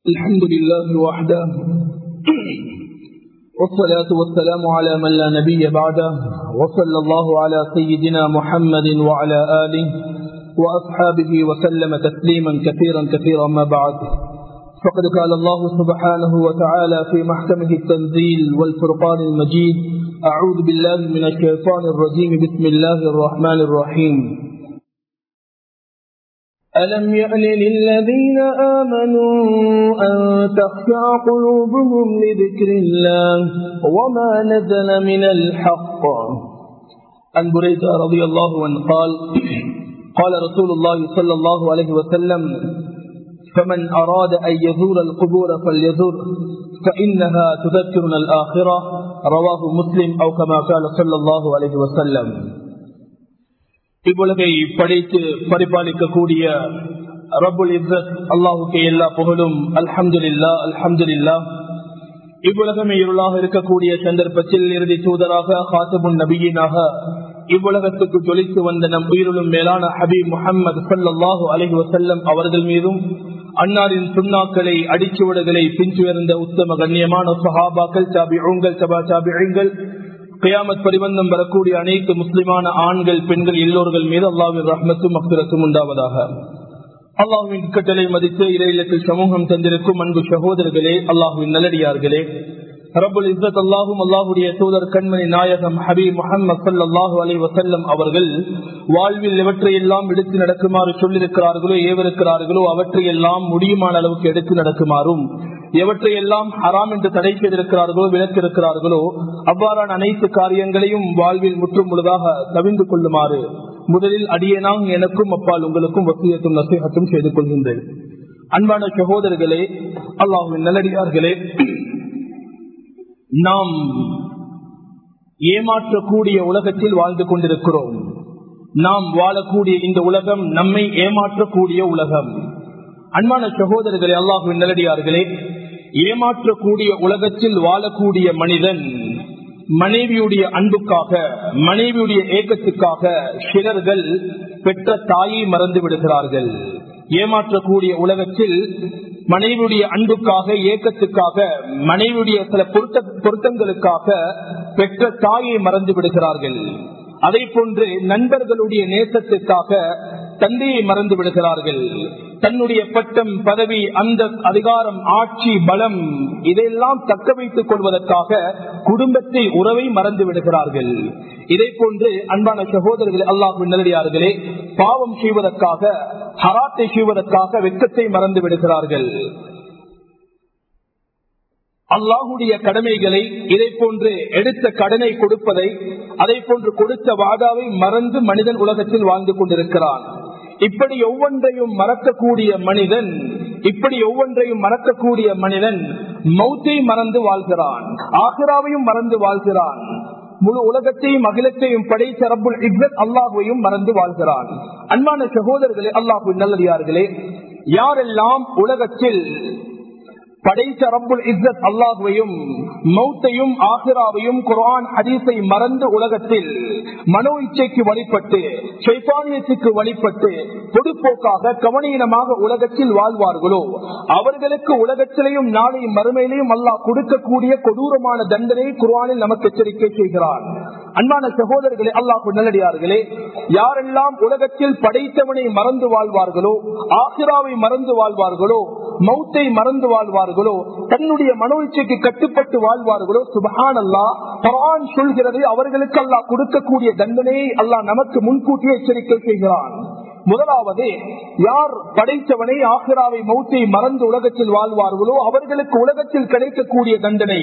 الحمد لله وحده والصلاة والسلام على من لا نبي بعده وصلى الله على سيدنا محمد وعلى آله وأصحابه وسلم تسليما كثيرا كثيرا ما بعد فقد قال الله سبحانه وتعالى في محكمه التنزيل والفرقان المجيد أعوذ بالله من الشيطان الرجيم بسم الله الرحمن الرحيم ألم يأن للذين آمنوا أن تخشع قلوبهم لذكر الله وما نزل من الحق عن بريدة رضي الله عنه قال قال رسول الله صلى الله عليه وسلم فمن أراد أن يزور القبور فليزور فإنها تذكرنا الآخرة رواه مسلم أو كما قال صلى الله عليه وسلم இவ்வுலகை படைத்து பரிபாலிக்கக்கூடிய ரபுல் இஸ்ஸத் அல்லாஹுக்கு எல்லா புகழும் அல்ஹம்துலில்லா அல்ஹம்துலில்லா இவ்வுலகமே இருளாக இருக்கக்கூடிய சந்தர்ப்பத்தில் இறுதி தூதராக ஹாசபுன் நபியினாக இவ்வுலகத்துக்கு ஜொலித்து வந்த நம் உயிரிலும் மேலான ஹபீப் முகமது சல்லாஹு அலஹி வசல்லம் அவர்கள் மீதும் அன்னாரின் சுண்ணாக்களை அடிச்சுவடுகளை பின்துயர்ந்த உத்தம கண்ணியமான சஹாபாக்கள் சாபிகள் சபா சாபிகள் கியாமத் பரிபந்தம் வரக்கூடிய அனைத்து முஸ்லிமான ஆண்கள் பெண்கள் எல்லோர்கள் மீது அல்லாவின் ரஹ்மத்தும் அக்ரத்தும் உண்டாவதாக அல்லாஹுவின் கட்டளை மதித்து இறையிலத்தில் சமூகம் தந்திருக்கும் அன்பு சகோதரர்களே அல்லாஹுவின் நல்லடியார்களே ரபுல் இஸ்ஸத் அல்லாஹும் அல்லாஹுடைய தூதர் கண்மணி நாயகம் ஹபீப் முகமது சல்லாஹூ அலி வசல்லம் அவர்கள் வாழ்வில் எவற்றையெல்லாம் எடுத்து நடக்குமாறு சொல்லியிருக்கிறார்களோ ஏவிருக்கிறார்களோ அவற்றையெல்லாம் முடியுமான அளவுக்கு எடுத்து நடக்குமாறும் எவற்றையெல்லாம் ஹராம் என்று தடை செய்திருக்கிறார்களோ விளக்கிருக்கிறார்களோ அவ்வாறான அனைத்து காரியங்களையும் வாழ்வில் முற்றும் முழுதாக தவிந்து கொள்ளுமாறு முதலில் அடியேனாங் எனக்கும் அப்பால் உங்களுக்கும் வசியத்தும் நசீகத்தும் செய்து கொள்கின்றேன் அன்பான சகோதரர்களே அல்லாஹுவின் நல்லடியார்களே நாம் ஏமாற்றக்கூடிய உலகத்தில் வாழ்ந்து கொண்டிருக்கிறோம் நாம் வாழக்கூடிய இந்த உலகம் நம்மை ஏமாற்றக்கூடிய உலகம் அன்பான சகோதரர்களே அல்லாஹுவின் நல்லடியார்களே ஏமாற்றக்கூடிய உலகத்தில் வாழக்கூடிய மனிதன் மனைவியுடைய அன்புக்காக மனைவியுடைய ஏக்கத்துக்காக சிலர்கள் பெற்ற தாயை மறந்து விடுகிறார்கள் ஏமாற்றக்கூடிய உலகத்தில் மனைவியுடைய அன்புக்காக ஏக்கத்துக்காக மனைவியுடைய சில பொருத்த பொருத்தங்களுக்காக பெற்ற தாயை மறந்து விடுகிறார்கள் அதே போன்று நண்பர்களுடைய நேசத்துக்காக தந்தையை மறந்து விடுகிறார்கள் தன்னுடைய பட்டம் பதவி அந்த அதிகாரம் ஆட்சி பலம் இதையெல்லாம் தக்க வைத்துக் கொள்வதற்காக குடும்பத்தை உறவை மறந்து விடுகிறார்கள் இதை போன்று அன்பான சகோதரர்கள் அல்லாஹு நல்லடியார்களே பாவம் செய்வதற்காக ஹராத்தை செய்வதற்காக வெக்கத்தை மறந்து விடுகிறார்கள் அல்லாஹுடைய கடமைகளை இதை போன்று எடுத்த கடனை கொடுப்பதை அதை போன்று கொடுத்த வாதாவை மறந்து மனிதன் உலகத்தில் வாழ்ந்து கொண்டிருக்கிறான் இப்படி ஒவ்வொன்றையும் மறக்கக்கூடிய மனிதன் இப்படி ஒவ்வொன்றையும் மறக்கக்கூடிய மனிதன் மௌத்தை மறந்து வாழ்கிறான் ஆசிராவையும் மறந்து வாழ்கிறான் முழு உலகத்தையும் அகிலத்தையும் படைத்த ரப்புல் இப்ரத் அல்லாஹுவையும் மறந்து வாழ்கிறான் அன்பான சகோதரர்களே அல்லாஹு நல்லதார்களே யாரெல்லாம் உலகத்தில் படைத்த ரப்புல் இஸ்ஸத் அல்லாஹுவையும் மௌத்தையும் ஆசிராவையும் குரான் ஹதீஸை மறந்து உலகத்தில் மனோ இச்சைக்கு வழிபட்டு சைத்தானியத்துக்கு வழிபட்டு பொதுப்போக்காக கவனீனமாக உலகத்தில் வாழ்வார்களோ அவர்களுக்கு உலகத்திலேயும் நாளை மறுமையிலையும் அல்லாஹ் கொடுக்கக்கூடிய கொடூரமான தண்டனை குரானில் நமக்கு எச்சரிக்கை செய்கிறார் அன்பான சகோதரர்களே அல்லாஹ் நல்லடியார்களே யாரெல்லாம் உலகத்தில் படைத்தவனை மறந்து வாழ்வார்களோ ஆசிராவை மறந்து வாழ்வார்களோ மௌத்தை மறந்து வாழ்வார்களோ தன்னுடைய மனோ இச்சைக்கு கட்டுப்பட்டு வாழ்வார்களோ சுபஹான் அல்லா பரான் சொல்கிறது அவர்களுக்கு அல்லாஹ் கொடுக்கக்கூடிய தண்டனையை அல்லாஹ் நமக்கு முன்கூட்டியே எச்சரிக்கை செய்கிறான் முதலாவது யார் படைத்தவனை ஆசிராவை மௌத்தை மறந்து உலகத்தில் வாழ்வார்களோ அவர்களுக்கு உலகத்தில் கிடைக்கக்கூடிய தண்டனை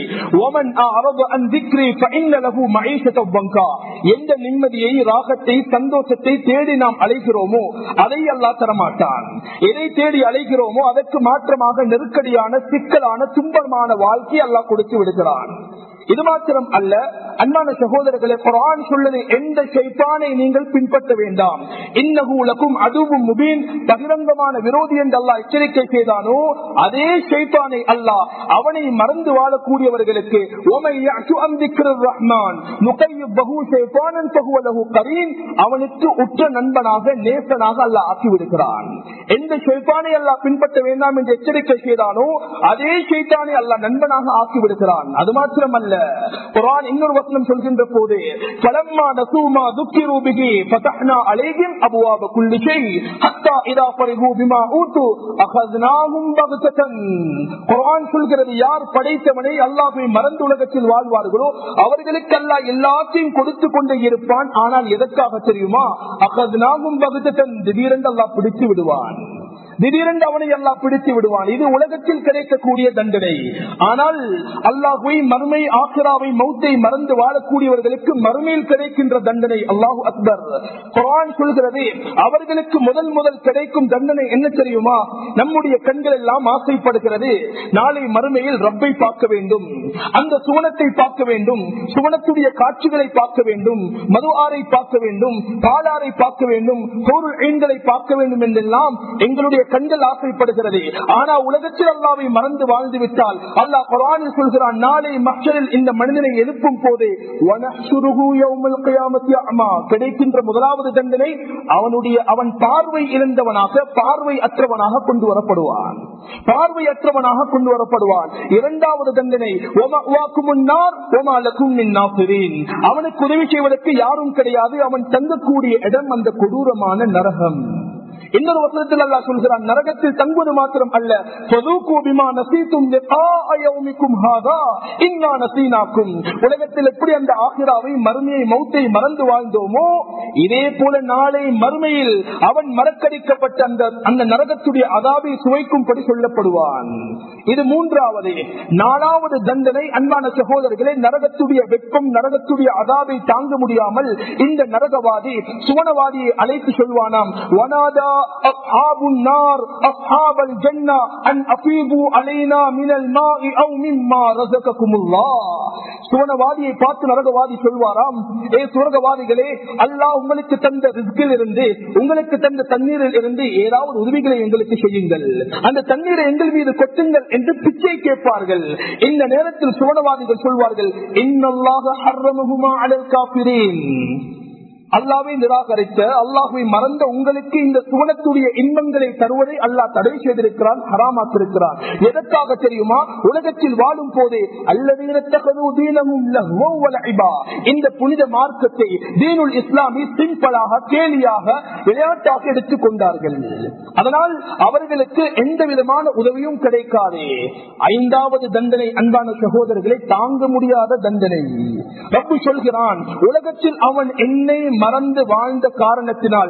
எந்த நிம்மதியை ராகத்தை சந்தோஷத்தை தேடி நாம் அழைக்கிறோமோ அதை அல்லா தரமாட்டான் எதை தேடி அழைக்கிறோமோ அதற்கு மாற்றமாக நெருக்கடியான சிக்கலான துன்பமான வாழ்க்கை அல்லாஹ் கொடுத்து விடுகிறான் இது மாத்திரம் அல்ல அன்பான சகோதரர்களை குரான் சொல்லுது எந்த ஷைத்தானை நீங்கள் பின்பற்ற வேண்டாம் இன்னகூலக்கும் அதுவும் முபீன் பகிரங்கமான விரோதி என்று அல்லாஹ் எச்சரிக்கை செய்தானோ அதே ஷைத்தானை அல்லாஹ் அவனை மறந்து வாழக்கூடியவர்களுக்கு ரஹ்மான் அவனுக்கு உற்ற நண்பனாக நேசனாக அல்லாஹ் ஆக்கிவிடுகிறான் எந்த ஷைத்தானை அல்லாஹ் பின்பற்ற வேண்டாம் என்று எச்சரிக்கை செய்தானோ அதே ஷைத்தானை அல்லாஹ் நண்பனாக ஆக்கி விடுகிறான் அது மாத்திரமல்ல குரான் இன்னொரு வசனம் சொல்கின்ற போது பலம்மா நசூமா துக்கி ரூபிகி பதஹ்னா அலைகிம் அபுவாப குல்லி ஷை ஹத்தா இதா ஃபரிஹு பிமா ஊது அகத்னாஹும் பக்தன் குர்ஆன் சொல்கிறது யார் படைத்தவனை அல்லாஹ்வை மறந்து உலகத்தில் வாழ்வார்களோ அவர்களுக்கு அல்லாஹ் எல்லாத்தையும் கொடுத்து கொண்டே இருப்பான் ஆனால் எதற்காக தெரியுமா அகத்னாஹும் பக்தன் திடீரென்று அல்லாஹ் பிடித்து விடுவான் திடீரென்று அவனை எல்லாம் பிடித்து விடுவான் இது உலகத்தில் கிடைக்கக்கூடிய தண்டனை ஆனால் அல்லாஹுவை மறுமை ஆசிராவை மௌத்தை மறந்து வாழக்கூடியவர்களுக்கு மறுமையில் கிடைக்கின்ற தண்டனை அல்லாஹு அக்பர் குரான் சொல்கிறது அவர்களுக்கு முதல் முதல் கிடைக்கும் தண்டனை என்ன தெரியுமா நம்முடைய கண்கள் எல்லாம் ஆசைப்படுகிறது நாளை மறுமையில் ரப்பை பார்க்க வேண்டும் அந்த சுவனத்தை பார்க்க வேண்டும் சுவனத்துடைய காட்சிகளை பார்க்க வேண்டும் மது ஆறை பார்க்க வேண்டும் பாலாரை பார்க்க வேண்டும் பொருள் எண்களை பார்க்க வேண்டும் என்றெல்லாம் எங்களுடைய கண்கள் ஆசைப்படுகிறது ஆனா உலகத்தில் அல்லாவை மறந்து வாழ்ந்து விட்டால் அல்லாஹ் குரானில் சொல்கிறான் நாளை மக்களில் இந்த மனிதனை எழுப்பும் போது கிடைக்கின்ற முதலாவது தண்டனை அவனுடைய அவன் பார்வை இழந்தவனாக பார்வை அற்றவனாக கொண்டு வரப்படுவான் பார்வை அற்றவனாக கொண்டு வரப்படுவான் இரண்டாவது தண்டனை முன்னார் அவனுக்கு உதவி செய்வதற்கு யாரும் கிடையாது அவன் தங்கக்கூடிய இடம் அந்த கொடூரமான நரகம் இன்னொரு வசனத்தில் அல்லா சொல்கிறான் நரகத்தில் தங்குவது மாத்திரம் அல்ல உலகத்தில் எப்படி அந்த ஆசிராவை மறுமையை மௌத்தை மறந்து வாழ்ந்தோமோ இதே போல நாளை மறுமையில் அவன் மறக்கடிக்கப்பட்ட அந்த அந்த நரகத்துடைய அதாவை சுவைக்கும்படி சொல்லப்படுவான் இது மூன்றாவது நாலாவது தண்டனை அன்பான சகோதரர்களே நரகத்துடைய வெப்பம் நரகத்துடைய அதாவை தாங்க முடியாமல் இந்த நரகவாதி சுவனவாதியை அழைத்து சொல்வானாம் வனாதா أصحاب النار أصحاب الجنة أن أفيضوا علينا من الماء أو مما رزقكم الله சுவனவாதியை பார்த்து நரகவாதி சொல்வாராம் ஏ சுவர்கவாதிகளே அல்லாஹ் உங்களுக்கு தந்த ரிஸ்கில் இருந்து உங்களுக்கு தந்த தண்ணீரில் இருந்து ஏதாவது உதவிகளை எங்களுக்கு செய்யுங்கள் அந்த தண்ணீரை எங்கள் மீது கொட்டுங்கள் என்று பிச்சை கேட்பார்கள் இந்த நேரத்தில் சுவனவாதிகள் சொல்வார்கள் இன்னல்லாக ஹர்ரமுகுமா அடல் காப்பிரேன் அல்லாவை நிராகரித்த அல்லாஹுவை மறந்த உங்களுக்கு இந்த சுவனத்துடைய இன்பங்களை தருவதை அல்லாஹ் தடை செய்திருக்கிறான் ஹராமாக்கிருக்கிறான் எதற்காக தெரியுமா உலகத்தில் வாழும் போதே இந்த புனித மார்க்கத்தை தீனுல் இஸ்லாமி சிம்பிளாக கேலியாக விளையாட்டாக எடுத்துக் கொண்டார்கள் அதனால் அவர்களுக்கு எந்த விதமான உதவியும் கிடைக்காது ஐந்தாவது தண்டனை அன்பான சகோதரர்களை தாங்க முடியாத தண்டனை ரப்பு சொல்கிறான் உலகத்தில் அவன் என்னை மறந்து வாழ்ந்த காரணத்தினால்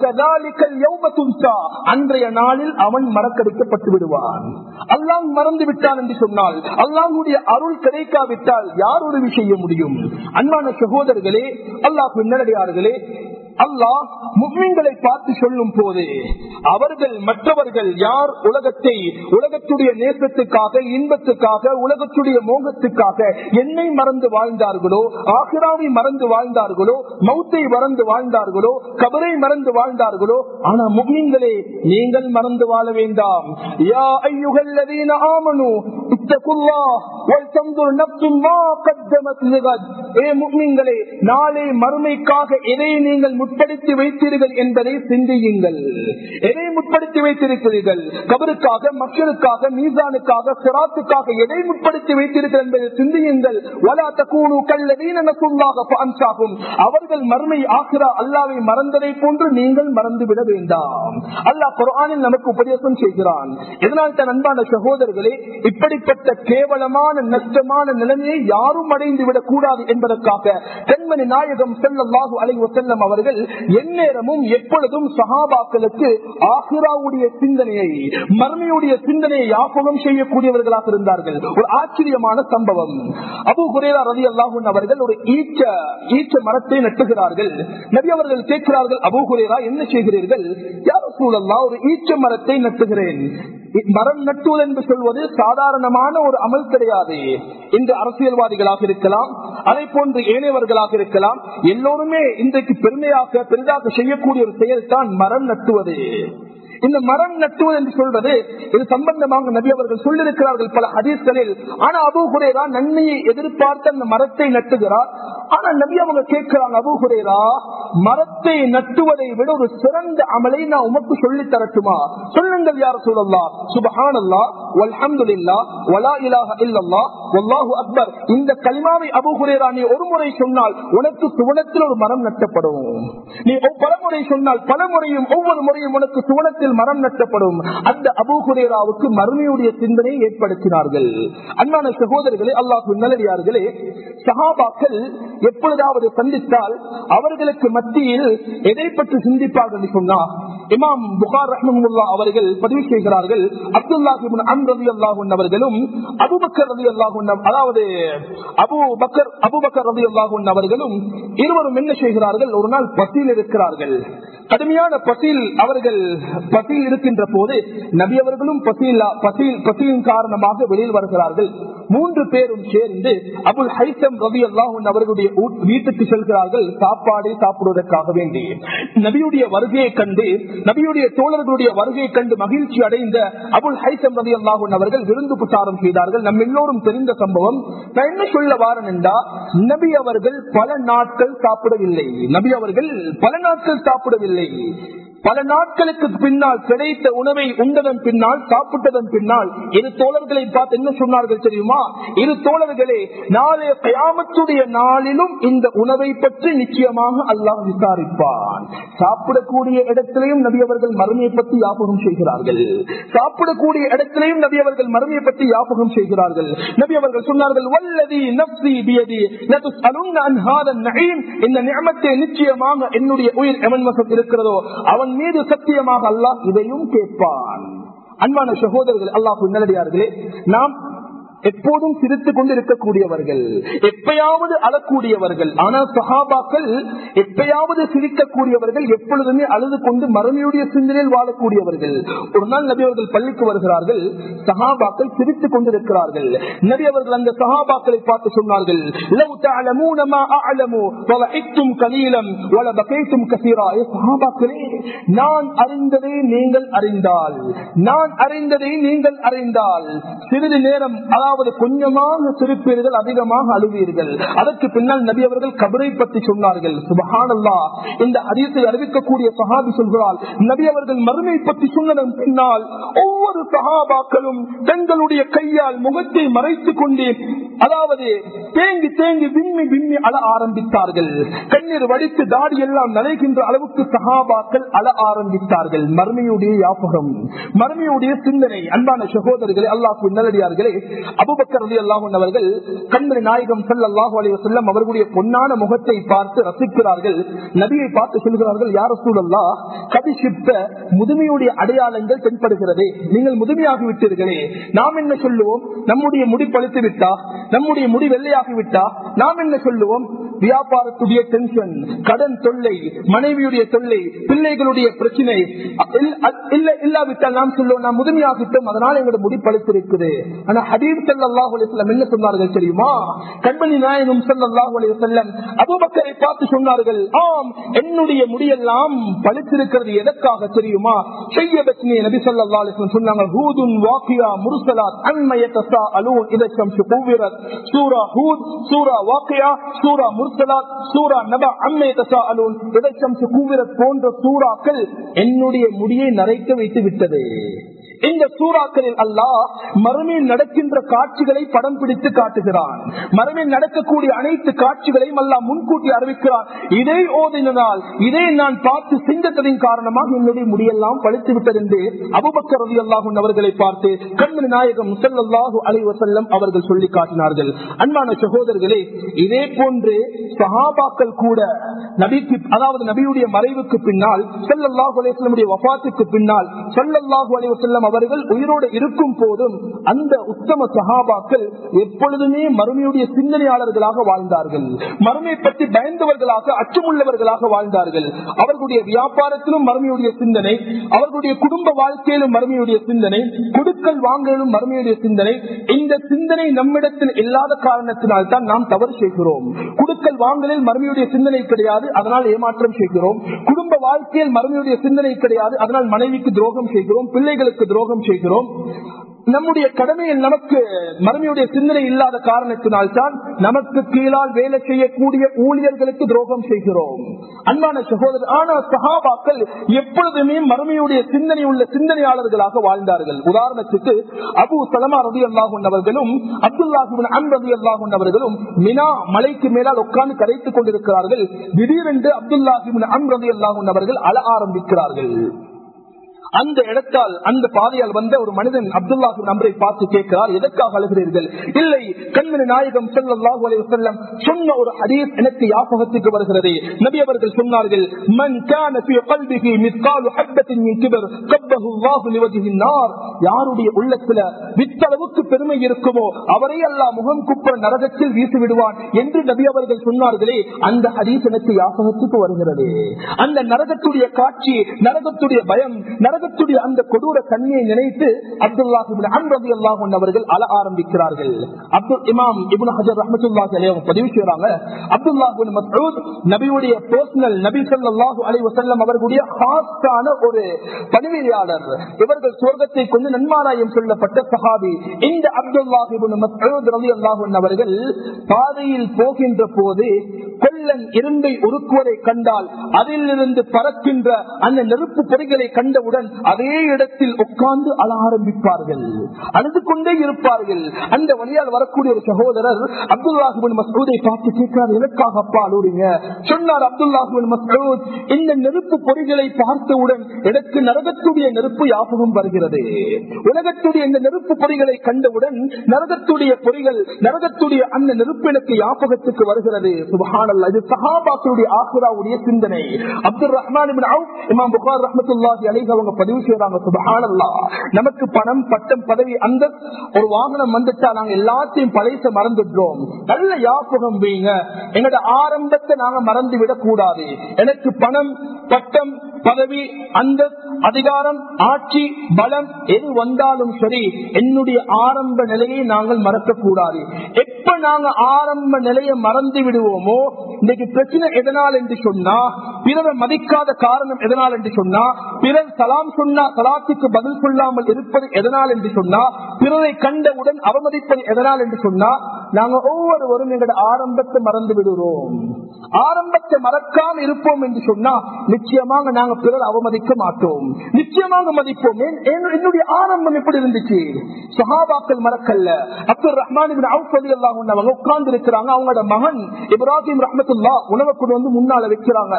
அன்றைய நாளில் அவன் மறக்கடிக்கப்பட்டு விடுவான் அல்லாம் மறந்து விட்டான் என்று சொன்னால் அல்லாஹுடைய அருள் கிடைக்காவிட்டால் யார் உதவி செய்ய முடியும் அன்பான சகோதரர்களே அல்லாஹ் பின்னடையார்களே அல்லாஹ் முஸ்லிம்களை பார்த்து சொல்லும் போது அவர்கள் மற்றவர்கள் யார் உலகத்தை உலகத்துடைய நேசத்துக்காக இன்பத்துக்காக உலகத்துடைய மோகத்துக்காக என்னை மறந்து வாழ்ந்தார்களோ ஆசிராவை மறந்து வாழ்ந்தார்களோ மௌத்தை மறந்து வாழ்ந்தார்களோ கபரை மறந்து வாழ்ந்தார்களோ ஆனா முஸ்லிம்களே நீங்கள் மறந்து வாழ வேண்டாம் யா ஐயுகல்லதீன ஆமனு இத்தகுல்லாஹ் வல்தன்துர் நஃப்சும் மா கத்தமத் லிகத் ஏ முஸ்லிம்களே நாளை மறுமைக்காக எதை நீங்கள் முற்படுத்தி வைத்தீர்கள் என்பதை சிந்தியுங்கள் எதை முற்படுத்தி வைத்திருக்கிறீர்கள் கபருக்காக மக்களுக்காக மீசானுக்காக சிராத்துக்காக எதை முற்படுத்தி வைத்தீர்கள் என்பதை சிந்தியுங்கள் வலா தக்கூணு கல்லதீன நசுல்லாக அன்சாகும் அவர்கள் மறுமை ஆசிரா அல்லாவை மறந்ததை போன்று நீங்கள் மறந்துவிட வேண்டாம் அல்லாஹ் குரானில் நமக்கு உபதேசம் செய்கிறான் இதனால் தன் அன்பான சகோதரர்களே இப்படிப்பட்ட கேவலமான நஷ்டமான நிலைமையை யாரும் அடைந்து விடக் கூடாது என்பதற்காக தென்மணி நாயகம் செல்லல்லாஹு அலைவ செல்லம் அவர்கள் எந்நேரமும் எப்பொழுதும் சஹாபாக்களுக்கு ஆஹிராவுடைய சிந்தனையை மர்மையுடைய சிந்தனையை யாபகம் செய்யக்கூடியவர்களாக இருந்தார்கள் ஒரு ஆச்சரியமான சம்பவம் அபு குரேரா ரதி அல்லாஹூன் அவர்கள் ஒரு ஈச்ச ஈச்ச மரத்தை நட்டுகிறார்கள் நபி அவர்கள் கேட்கிறார்கள் அபு குரேரா என்ன செய்கிறீர்கள் யார் சூழல்லா ஒரு ஈச்ச மரத்தை நட்டுகிறேன் மரம் நட்டுவது என்று சொல்வது சாதாரணமான ஒரு அமல் கிடையாது இன்று அரசியல்வாதிகளாக இருக்கலாம் அதை போன்று ஏனையவர்களாக இருக்கலாம் எல்லோருமே இன்றைக்கு பெருமையாக பெரிதாக செய்யக்கூடிய ஒரு செயல் தான் மரம் நட்டுவது இந்த மரம் நட்டுவது என்று சொல்வது இது சம்பந்தமாக நபி அவர்கள் சொல்லியிருக்கிறார்கள் பல ஹதீஸ்களில் ஆனா அபு குரேரா நன்மையை எதிர்பார்த்து அந்த மரத்தை நட்டுகிறார் ஆனா நபி அவங்க கேட்கிறாங்க அபு குரேரா மரத்தை நட்டுவதை விட ஒரு சிறந்த அமலை நான் உமக்கு சொல்லி தரட்டுமா சொல்லுங்கள் யார் சொல்லல்லா சுபஹான் அல்லா வல்ஹம்துலில்லா வலா இலாஹ இல்லல்லா வல்லாஹு அக்பர் இந்த கலிமாவை அபு குரேரா நீ ஒரு முறை சொன்னால் உனக்கு சுவனத்தில் ஒரு மரம் நட்டப்படும் நீ பல முறை சொன்னால் பல முறையும் ஒவ்வொரு முறையும் உனக்கு சுவனத்தில் மரம் நட்டப்படும் அந்த அபு குரேராவுக்கு மறுமையுடைய சிந்தனையை ஏற்படுத்தினார்கள் அன்பான சகோதரர்களே அல்லாஹு நல்லடியார்களே சஹாபாக்கள் எப்பொழுதாவது சந்தித்தால் அவர்களுக்கு மத்தியில் எதை பற்றி சிந்திப்பார்கள் சொன்னா இமாம் புகார் ரஹ்மல்லா அவர்கள் பதிவு செய்கிறார்கள் அப்துல்லாஹிபின் அம் ரவி அல்லாஹுன் அவர்களும் அபுபக்கர் ரவி அல்லாஹுன் அதாவது அபு பக்கர் அபுபக்கர் ரவி அல்லாஹுன் அவர்களும் இருவரும் என்ன செய்கிறார்கள் ஒரு நாள் பசியில் இருக்கிறார்கள் கடுமையான பசியில் அவர்கள் பசியில் இருக்கின்ற போது நபி அவர்களும் பசியில் பசியில் பசியின் காரணமாக வெளியில் வருகிறார்கள் மூன்று பேரும் சேர்ந்து அபுல் ஹைசம் ரவி அல்லாஹுன் அவர்களுடைய வீட்டுக்கு செல்கிறார்கள் சாப்பாடு சாப்பிடுவதற்காக வேண்டி நபியுடைய வருகையை கண்டு நபியுடைய தோழர்களுடைய வருகையை கண்டு மகிழ்ச்சி அடைந்த அபுல் ஹைசம் ரவி அல்லாஹூன் அவர்கள் விருந்து பிரச்சாரம் செய்தார்கள் நம் எல்லோரும் தெரிந்த சம்பவம் நான் என்ன சொல்ல வாரன் என்றா நபி அவர்கள் பல நாட்கள் சாப்பிடவில்லை நபி அவர்கள் பல நாட்கள் சாப்பிடவில்லை பல நாட்களுக்கு பின்னால் கிடைத்த உணவை உண்டதன் பின்னால் சாப்பிட்டதன் பின்னால் இரு தோழர்களை பார்த்து என்ன சொன்னார்கள் தெரியுமா இரு தோழர்களே நாளைய கயாமத்துடைய நாளிலும் இந்த உணவை பற்றி நிச்சயமாக அல்லாஹ் விசாரிப்பான் சாப்பிடக்கூடிய இடத்திலையும் நபி அவர்கள் மருமையை பற்றி யாபகம் செய்கிறார்கள் சாப்பிடக்கூடிய இடத்திலையும் நபி அவர்கள் மருமையை பற்றி யாபகம் செய்கிறார்கள் நபி அவர்கள் சொன்னார்கள் வல்லதி நப்சி பியதி இந்த நியமத்தை நிச்சயமாக என்னுடைய உயிர் எவன் வசம் இருக்கிறதோ அவன் மீது சத்தியமாக அல்லாஹ் இதையும் கேட்பான் அன்பான சகோதரர்கள் அல்லாஹ் நல்லடியார்களே நாம் எப்போதும் சிரித்துக் கொண்டு இருக்கக்கூடியவர்கள் எப்பயாவது அழக்கூடியவர்கள் ஆனால் சஹாபாக்கள் எப்பயாவது சிரிக்கக்கூடியவர்கள் எப்பொழுதுமே அழுது கொண்டு மறுமையுடைய சிந்தனையில் வாழக்கூடியவர்கள் ஒரு நாள் நபி அவர்கள் பள்ளிக்கு வருகிறார்கள் சஹாபாக்கள் சிரித்துக் கொண்டிருக்கிறார்கள் நபி அவர்கள் அந்த சஹாபாக்களை பார்த்து சொன்னார்கள் "லவ் தஅலமூன மா அஅலமு வலஹித்தும் கலீலம் வலபகைத்தும் கஸீரா." ஏ சஹாபாக்களே நான் அறிந்ததை நீங்கள் அறிந்தால் நான் அறிந்ததை நீங்கள் அறிந்தால் சிறிது நேரம் அதாவது கொஞ்சமாக சிரிப்பீர்கள் அதிகமாக அழுவீர்கள் அதற்கு பின்னால் நபி அவர்கள் கபரை பற்றி சொன்னார்கள் சுபஹானல்லா இந்த ஹதீஸை அறிவிக்கக்கூடிய சஹாபி சொல்கிறார் நபி அவர்கள் மறுமை பற்றி சொன்னதன் பின்னால் ஒவ்வொரு சஹாபாக்களும் தங்களுடைய கையால் முகத்தை மறைத்துக் கொண்டு அதாவது தேங்கி தேங்கி விம்மி விம்மி அழ ஆரம்பித்தார்கள் கண்ணீர் வடித்து தாடி எல்லாம் நனைகின்ற அளவுக்கு சஹாபாக்கள் அழ ஆரம்பித்தார்கள் மறுமையுடைய யாபகம் மறுமையுடைய சிந்தனை அன்பான சகோதரர்களே அல்லாஹு நல்லடியார்களே அபுபக்கர் அலி அல்லாஹன் அவர்கள் கண்மணி நாயகம் சல்லாஹூ அலி வசல்லம் அவர்களுடைய பொன்னான முகத்தை பார்த்து ரசிக்கிறார்கள் நபியை பார்த்து சொல்கிறார்கள் யார சூழல்லா கதிசித்த முதுமையுடைய அடையாளங்கள் தென்படுகிறது நீங்கள் முதுமையாகி விட்டீர்களே நாம் என்ன சொல்லுவோம் நம்முடைய முடி பழுத்து விட்டா நம்முடைய முடி வெள்ளையாகி விட்டா நாம் என்ன சொல்லுவோம் வியாபாரத்துடைய டென்ஷன் கடன் தொல்லை மனைவியுடைய தொல்லை பிள்ளைகளுடைய பிரச்சனை இல்ல இல்லாவிட்டால் நாம் சொல்லுவோம் நாம் முதுமையாகிட்டோம் அதனால் எங்களுடைய முடி பழுத்திருக்குது ஆனா ஹபீப் சல்லாஹூ அலிஸ்லாம் என்ன சொன்னார்கள் தெரியுமா கண்மணி நாயகம் சல்லாஹூ அலி செல்லம் அபுபக்கரை பார்த்து சொன்னார்கள் ஆம் என்னுடைய முடியெல்லாம் பழுத்திருக்கிறது எதற்காக தெரியுமா செய்ய பத்னி நபி சல்லா அலிஸ்லாம் சொன்னாங்க ஹூதுன் வாக்கியா முருசலாத் அன்மய தசா அலூன் இதற்கம் கூவிரத் சூரா ஹூத் சூரா வாக்கியா சூரா முர்சலாத் சூரா நபா அம்மை தசா அலூன் இதற்கம் கூவிரத் போன்ற சூறாக்கள் என்னுடைய முடியை நரைக்க வைத்து விட்டது இந்த சூறாக்களில் அல்லாஹ் மறுமையில் நடக்கின்ற காட்சிகளை படம் பிடித்து காட்டுகிறான் மறுமையில் நடக்கக்கூடிய அனைத்து காட்சிகளையும் அல்லாஹ் முன்கூட்டி அறிவிக்கிறான் இதை ஓதினால் இதை நான் பார்த்து சிந்தத்ததின் காரணமாக என்னுடைய முடியெல்லாம் பழித்து விட்டது என்று அபுபக்கர் ரவி அல்லாஹும் அவர்களை பார்த்து கண்மணி நாயகம் முசல்லாஹு அலி வசல்லம் அவர்கள் சொல்லி காட்டினார்கள் அன்பான சகோதரர்களே இதே போன்று சஹாபாக்கள் கூட நபிக்கு அதாவது நபியுடைய மறைவுக்கு பின்னால் செல்லல்லாஹு அலிவசல்லமுடைய வபாத்துக்கு பின்னால் செல்லல்லாஹு அலிவசல்லம் அவர்கள் உயிரோடு இருக்கும் போதும் அந்த உத்தம சஹாபாக்கள் எப்பொழுதுமே மறுமையுடைய சிந்தனையாளர்களாக வாழ்ந்தார்கள் மறுமை பற்றி பயந்தவர்களாக அச்சமுள்ளவர்களாக வாழ்ந்தார்கள் அவர்களுடைய வியாபாரத்திலும் மறுமையுடைய சிந்தனை அவர்களுடைய குடும்ப வாழ்க்கையிலும் மறுமையுடைய சிந்தனை கொடுக்கல் வாங்கலும் மறுமையுடைய சிந்தனை இந்த சிந்தனை நம்மிடத்தில் இல்லாத காரணத்தினால் தான் நாம் தவறு செய்கிறோம் குடுக்கல் வாங்கலில் மறுமையுடைய சிந்தனை கிடையாது அதனால் ஏமாற்றம் செய்கிறோம் குடும்ப வாழ்க்கையில் மறுமையுடைய சிந்தனை கிடையாது அதனால் மனைவிக்கு துரோகம் செய்கிறோம் பிள்ளைகளுக்கு துரோகம் செய்கிறோம் நம்முடைய கடமையில் நமக்கு மறுமையுடைய சிந்தனை இல்லாத காரணத்தினால் தான் நமக்கு கீழால் வேலை செய்யக்கூடிய ஊழியர்களுக்கு துரோகம் செய்கிறோம் அன்பான சகோதரர் ஆனால் சகாபாக்கள் எப்பொழுதுமே மறுமையுடைய சிந்தனை உள்ள சிந்தனையாளர்களாக வாழ்ந்தார்கள் உதாரணத்துக்கு அபு சலமா ரவி அல்லாஹன் அவர்களும் அப்துல்லாஹிபின் அன் ரவி அல்லாஹன் அவர்களும் மினா மலைக்கு மேலால் உட்கார்ந்து கரைத்துக் கொண்டிருக்கிறார்கள் திடீரென்று அப்துல்லாஹிபின் அன் ரவி அல்லாஹன் அவர்கள் அழ ஆரம்பிக்கிறார்கள் அந்த இடத்தால் அந்த பாதையால் வந்த ஒரு மனிதன் அப்துல்லாஹு நம்பரை பார்த்து கேட்கிறார் எதற்காக அழுகிறீர்கள் இல்லை கண்மணி நாயகம் செல்லாஹு அலைஹி வஸல்லம் சொன்ன ஒரு ஹதீஸ் எனக்கு ஞாபகத்துக்கு வருகிறது நபி அவர்கள் சொன்னார்கள் மன் கான ஃபீ கல்பிஹி மிஸ்காலு ஹப்பத்தின் மின் கிபர் கப்பஹு அல்லாஹு லிவஜ்ஹி நார் யாருடைய உள்ளத்துல வித்தளவுக்கு பெருமை இருக்குமோ அவரை அல்லாஹ் முகம் குப்ப நரகத்தில் வீசி விடுவான் என்று நபி அவர்கள் சொன்னார்களே அந்த ஹதீஸ் எனக்கு ஞாபகத்துக்கு வருகிறது அந்த நரகத்துடைய காட்சி நரகத்துடைய பயம் நரகத்துடைய அந்த கொடூர தன்மையை நினைத்து அப்துல்லாஹிபின் அன்ரதி அல்லாஹன் அவர்கள் அழ ஆரம்பிக்கிறார்கள் அப்துல் இமாம் இபுன் ஹஜர் ரஹமத்துல்லாஹி அலைஹி அவங்க பதிவு செய்யறாங்க அப்துல்லாஹிபின் மஸ்ஊத் நபியுடைய பர்சனல் நபி ஸல்லல்லாஹு அலைஹி வஸல்லம் அவர்களுடைய ஹாஸ்டான ஒரு பணிவியாளர் இவர்கள் சுவர்க்கத்தை கொண்டு நன்மாராயம் சொல்லப்பட்ட சஹாபி இந்த அப்துல்லாஹிபின் மஸ்ஊத் ரலியல்லாஹு அன்ஹு அவர்கள் பாதையில் போகின்ற போது கொல்லன் இரும்பை உருக்குவதை கண்டால் அதிலிருந்து பறக்கின்ற அந்த நெருப்பு பொறிகளை கண்டவுடன் அதே இடத்தில் உட்கார்ந்து அழ ஆரம்பிப்பார்கள் அழுது கொண்டே இருப்பார்கள் அந்த வழியால் வரக்கூடிய ஒரு சகோதரர் அப்துல்லாஹுபின் மசூதை பார்த்து கேட்கிறார் எதற்காக அப்பா அழுறீங்க சொன்னார் அப்துல்லாஹுபின் மசூத் இந்த நெருப்பு பொறிகளை பார்த்தவுடன் எனக்கு நரகத்துடைய நெருப்பு ஞாபகம் வருகிறது உலகத்துடைய இந்த நெருப்பு பொறிகளை கண்டவுடன் நரகத்துடைய பொறிகள் நரகத்துடைய அந்த நெருப்பு எனக்கு ஞாபகத்துக்கு வருகிறது சுபஹானல்லா இது சஹாபாக்களுடைய ஆசிராவுடைய சிந்தனை அப்துல் ரஹ்மான் இமாம் புகார் ரஹமத்துல்லாஹி அலைஹி அவங்க பதிவு செய்யறாங்க சுபஹானல்லா நமக்கு பணம் பட்டம் பதவி அந்த ஒரு வாகனம் வந்துட்டா நாங்க எல்லாத்தையும் பழைச மறந்துடுறோம் நல்ல யாபகம் வைங்க எங்கட ஆரம்பத்தை நாங்க மறந்து விடக் கூடாது எனக்கு பணம் பட்டம் பதவி அந்த அதிகாரம் ஆட்சி பலம் எது வந்தாலும் சரி என்னுடைய ஆரம்ப நிலையை நாங்கள் மறக்க கூடாது எப்ப நாங்க ஆரம்ப நிலையை மறந்து விடுவோமோ இன்னைக்கு பிரச்சனை எதனால் என்று சொன்னா பிறரை மதிக்காத காரணம் எதனால் என்று சொன்னா பிறர் சலாம் சொன்னா சலாத்துக்கு பதில் சொல்லாமல் இருப்பது எதனால் என்று சொன்னா பிறரை கண்டவுடன் அவமதிப்பது எதனால் என்று சொன்னா நாங்க ஒவ்வொருவரும் எங்களோட ஆரம்பத்தை மறந்து விடுகிறோம் ஆரம்பத்தை மறக்காம இருப்போம் என்று சொன்னா நிச்சயமாக நாங்க பிறர் அவமதிக்க மாட்டோம் நிச்சயமாக மதிப்போம் என்னுடைய ஆரம்பம் எப்படி இருந்துச்சு சஹாபாக்கள் மறக்கல்ல அப்துல் ரஹ்மான் அவங்க உட்கார்ந்து இருக்கிறாங்க அவங்களோட மகன் இப்ராஹிம் ரஹமத்துல்லா உணவை கொண்டு வந்து முன்னால வைக்கிறாங்க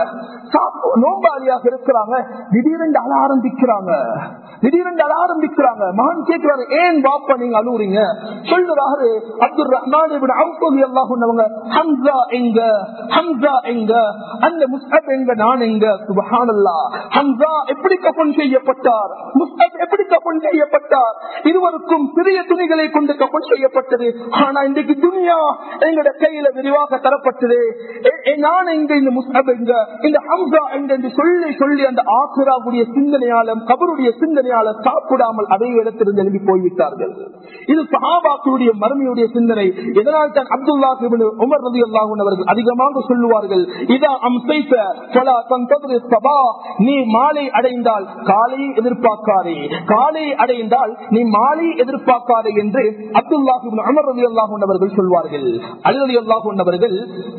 நோம்பாளியாக இருக்கிறாங்க திடீரென்று அழ ஆரம்பிக்கிறாங்க திடீரென்று அழ ஆரம்பிக்கிறாங்க மகன் கேட்கிறாரு ஏன் பாப்பா நீங்க அழுவுறீங்க சொல்லுறாரு அப்துல் ரஹ்மான் அவங்க ஹம்சா எங்க ஹம்சா எங்க அந்த முஸ்ஹப் எங்க நான் எங்க சுபஹானல்லா ஹம்சா எப்படி கப்பன் செய்யப்பட்டார் முஸ்ஹப் எப்படி கப்பன் செய்யப்பட்டார் இருவருக்கும் சிறிய துணிகளை கொண்டு கப்பன் செய்யப்பட்டது ஆனா இன்றைக்கு துனியா எங்களோட கையில விரிவாக தரப்பட்டது நான் எங்க இந்த முஸ்ஹப் எங்க இந்த ஹம்சா எங்க என்று சொல்லி சொல்லி அந்த ஆசுராவுடைய சிந்தனையாலும் கபருடைய சிந்தனையால சாப்பிடாமல் அதே இடத்திலிருந்து எழுப்பி போய்விட்டார்கள் இது சஹாபாக்களுடைய மறுமையுடைய சிந்தனை இதனால் தான் அப்துல்லா உமர் ரதி அல்லாஹூன் அவர்கள் அதிகமாக சொல்லுவார்கள் இதா அம்சைத்த நீ மாலை அடைந்தால் காலையை எதிர்பார்க்காதே காலை அடைந்தால் நீ மாலை எதிர்பார்க்காதே என்று அப்துல்லாஹிபின் அமர் ரதி அல்லாஹூன் அவர்கள் சொல்வார்கள் அலி அலி அல்லாஹூன் அவர்கள்